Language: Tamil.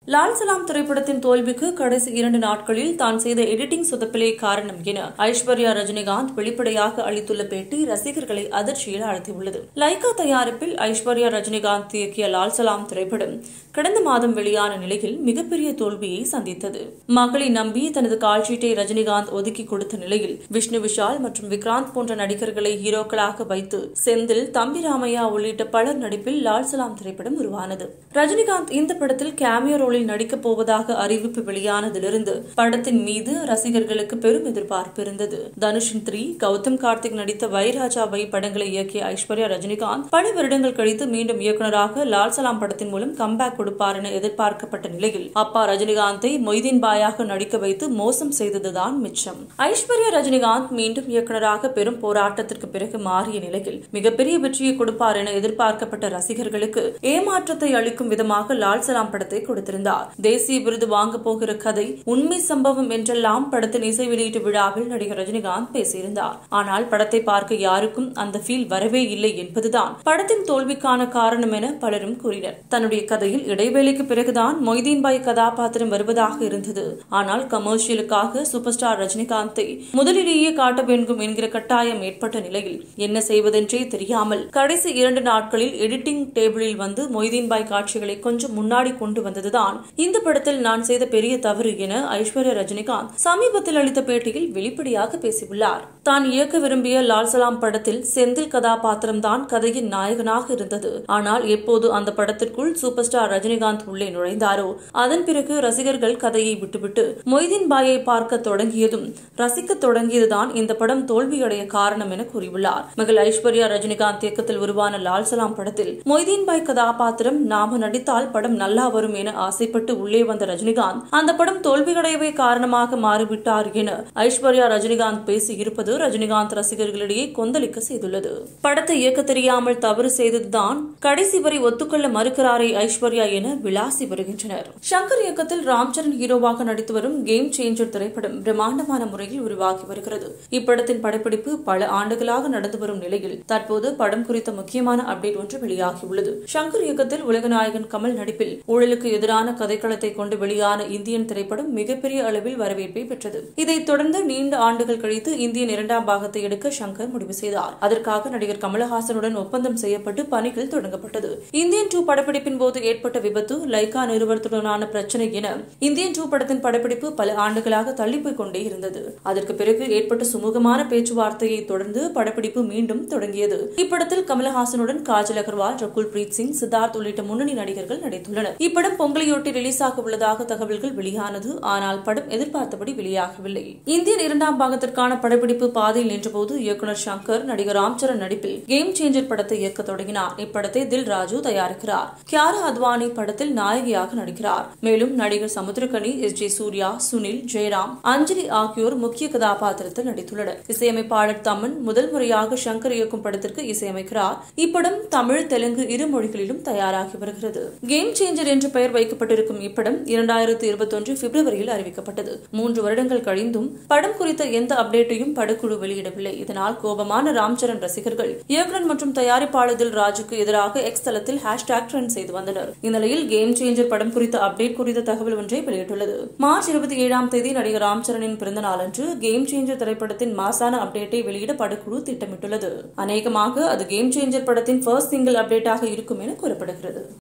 லால் சலாம் திரைப்படத்தின் தோல்விக்கு கடைசி இரண்டு நாட்களில் தான் செய்த எடிட்டிங் சொதப்பிலே காரணம் என ஐஸ்வர்யா ரஜினிகாந்த் வெளிப்படையாக அளித்துள்ள பேட்டி ரசிகர்களை அதிர்ச்சியில் ஆழ்த்தியுள்ளது லைகா தயாரிப்பில் ஐஸ்வர்யா ரஜினிகாந்த் இயக்கிய லால் சலாம் திரைப்படம் கடந்த மாதம் வெளியான நிலையில் மிகப்பெரிய தோல்வியை சந்தித்தது மகளை நம்பி தனது கால்ஷீட்டை ரஜினிகாந்த் ஒதுக்கி கொடுத்த நிலையில் விஷ்ணு விஷால் மற்றும் விக்ராந்த் போன்ற நடிகர்களை ஹீரோக்களாக வைத்து செந்தில் தம்பி ராமையா உள்ளிட்ட பலர் நடிப்பில் லால் சலாம் திரைப்படம் உருவானது ரஜினிகாந்த் இந்த படத்தில் கேமியோ ரோலில் நடிக்கப் போவதாக அறிவிப்பு வெளியானதிலிருந்து படத்தின் மீது ரசிகர்களுக்கு பெரும் எதிர்பார்ப்பு இருந்தது தனுஷின் த்ரீ கௌதம் கார்த்திக் நடித்த வைராஜாவை படங்களை இயக்கிய ஐஸ்வர்யா ரஜினிகாந்த் பல வருடங்கள் கழித்து மீண்டும் இயக்குநராக லால் சலாம் படத்தின் மூலம் கம்பேக் கொடுப்பார் என எதிர்பார்க்கப்பட்ட நிலையில் அப்பா ரஜினிகாந்தை மொய்தீன் பாயாக நடிக்க வைத்து மோசம் செய்ததுதான் மிச்சம் ஐஸ்வர்யா ரஜினிகாந்த் மீண்டும் இயக்குநராக பெரும் போராட்டத்திற்கு பிறகு மாறிய நிலையில் மிகப்பெரிய வெற்றியை கொடுப்பார் என எதிர்பார்க்கப்பட்ட ரசிகர்களுக்கு ஏமாற்றத்தை அளிக்கும் விதமாக லால் சலாம் படத்தை கொடுத்திருந்தார் தேசிய விருது வாங்க போகிற கதை உண்மை சம்பவம் என்றெல்லாம் படத்தின் இசை வெளியீட்டு விழாவில் நடிகர் ரஜினிகாந்த் பேசியிருந்தார் ஆனால் படத்தை பார்க்க யாருக்கும் அந்த ஃபீல் வரவே இல்லை என்பதுதான் படத்தின் தோல்விக்கான காரணம் என பலரும் கூறினர் தன்னுடைய கதையில் இடைவேளைக்கு பிறகுதான் மொய்தீன் பாய் கதாபாத்திரம் வருவதாக இருந்தது ஆனால் கமர்ஷியலுக்காக சூப்பர் ஸ்டார் ரஜினிகாந்தை முதலிலேயே காட்ட வேண்டும் என்கிற கட்டாயம் ஏற்பட்ட நிலையில் என்ன செய்வதென்றே தெரியாமல் கடைசி இரண்டு நாட்களில் எடிட்டிங் டேபிளில் வந்து மொய்தீன் பாய் காட்சிகளை கொஞ்சம் முன்னாடி கொண்டு வந்ததுதான் இந்த படத்தில் நான் செய்த பெரிய தவறு என ஐஸ்வர்யா ரஜினிகாந்த் சமீபத்தில் அளித்த பேட்டியில் வெளிப்படையாக பேசியுள்ளார் தான் இயக்க விரும்பிய லால் சலாம் படத்தில் செந்தில் கதாபாத்திரம் தான் கதையின் நாயகனாக இருந்தது ஆனால் எப்போது அந்த படத்திற்குள் சூப்பர் ஸ்டார் ரஜினிகாந்த் உள்ளே நுழைந்தாரோ அதன் பிறகு ரசிகர்கள் கதையை விட்டுவிட்டு மொய்தீன் பாயை பார்க்க தொடங்கியதும் ரசிக்க தொடங்கியதுதான் இந்த படம் தோல்வியடைய காரணம் என கூறியுள்ளார் மகள் ஐஸ்வர்யா ரஜினிகாந்த் இயக்கத்தில் உருவான லால் சலாம் படத்தில் மொய்தீன் பாய் கதாபாத்திரம் நாம நடித்தால் படம் நல்லா வரும் என ஆசைப்பட்டு உள்ளே வந்த ரஜினிகாந்த் அந்த படம் தோல்வியடையவே காரணமாக மாறிவிட்டார் என ஐஸ்வர்யா ரஜினிகாந்த் பேசியிருப்பது ரஜினிகாந்த் ரசிகர்களிடையே கொந்தளிக்க செய்துள்ளது படத்தை இயக்க தெரியாமல் தவறு செய்ததுதான் கடைசி வரை ஒத்துக்கொள்ள மறுக்கிறாரே ஐஸ்வர்யா என விளாசி வருகின்றனர் சங்கர் இயக்கத்தில் ராம்சரண் ஹீரோவாக நடித்து வரும் கேம் சேஞ்சர் திரைப்படம் பிரம்மாண்டமான முறையில் உருவாகி வருகிறது இப்படத்தின் படப்பிடிப்பு பல ஆண்டுகளாக நடந்து வரும் நிலையில் தற்போது படம் குறித்த முக்கியமான அப்டேட் ஒன்று வெளியாகியுள்ளது சங்கர் இயக்கத்தில் உலகநாயகன் கமல் நடிப்பில் ஊழலுக்கு எதிரான கதைக்களத்தை கொண்டு வெளியான இந்தியன் திரைப்படம் மிகப்பெரிய அளவில் வரவேற்பை பெற்றது இதைத் தொடர்ந்து நீண்ட ஆண்டுகள் கழித்து இந்தியன் இரண்டாம் பாகத்தை எடுக்க சங்கர் முடிவு செய்தார் அதற்காக நடிகர் கமலஹாசனுடன் ஒப்பந்தம் செய்யப்பட்டு பணிகள் தொடங்கப்பட்டது இந்தியன் டூ படப்பிடிப்பின் போது ஏற்பட்ட விபத்து லைகா நிறுவனத்துடனான பிரச்சனை என இந்தியன் டூ படத்தின் படப்பிடிப்பு பல ஆண்டுகளாக தள்ளிப்போய் கொண்டே இருந்தது அதற்கு பிறகு ஏற்பட்ட சுமூகமான பேச்சுவார்த்தையை தொடர்ந்து படப்பிடிப்பு மீண்டும் தொடங்கியது இப்படத்தில் கமலஹாசனுடன் காஜல் அகர்வால் ரகுல் பிரீத் சிங் சித்தார்த் உள்ளிட்ட முன்னணி நடிகர்கள் நடித்துள்ளனர் இப்படம் பொங்கலையொட்டி ரிலீஸ் ஆக உள்ளதாக தகவல்கள் வெளியானது ஆனால் படம் எதிர்பார்த்தபடி வெளியாகவில்லை இந்தியன் இரண்டாம் பாகத்திற்கான படப்பிடிப்பு பாதையில் நின்றபோது இயக்குநர் சங்கர் நடிகர் ராம்சரண் நடிப்பில் கேம் சேஞ்சர் படத்தை இயக்க தொடங்கினார் இப்படத்தை தில் ராஜு தயாரிக்கிறார் கியாரா அத்வானி படத்தில் நாயகியாக நடிக்கிறார் மேலும் நடிகர் சமுத்திரகனி எஸ் ஜே சூர்யா சுனில் ஜெயராம் அஞ்சலி ஆகியோர் முக்கிய கதாபாத்திரத்தில் நடித்துள்ளனர் இசையமைப்பாளர் தமன் முதல் முறையாக சங்கர் இயக்கும் படத்திற்கு இசையமைக்கிறார் இப்படம் தமிழ் தெலுங்கு இரு மொழிகளிலும் தயாராகி வருகிறது கேம் சேஞ்சர் என்று பெயர் வைக்கப்பட்டிருக்கும் இப்படம் இரண்டாயிரத்து இருபத்தொன்று பிப்ரவரியில் அறிவிக்கப்பட்டது மூன்று வருடங்கள் கழிந்தும் படம் குறித்த எந்த அப்டேட்டையும் படக்குழு வெளியிடவில்லை இதனால் கோபமான ராம்சரண் ரசிகர்கள் இயக்குநர் மற்றும் தயாரிப்பாளர் தில் ராஜுக்கு எதிராக எக்ஸ் தளத்தில் ஹேஷ்டாக் ட்ரெண்ட் செய்து வந்தனர் இந்நிலையில் கேம் சேஞ்சர் படம் குறித்த அப்டேட் குறித்த தகவல் ஒன்றை வெளியிட்டுள்ளது மார்ச் இருபத்தி ஏழாம் தேதி நடிகர் ராம்சரணின் பிறந்த நாளன்று கேம் சேஞ்சர் திரைப்படத்தின் மாசான அப்டேட்டை வெளியிட படக்குழு திட்டமிட்டுள்ளது அநேகமாக அது கேம் சேஞ்சர் படத்தின் ஃபர்ஸ்ட் சிங்கிள் அப்டேட்டாக இருக்கும் என கூறப்படுகிறது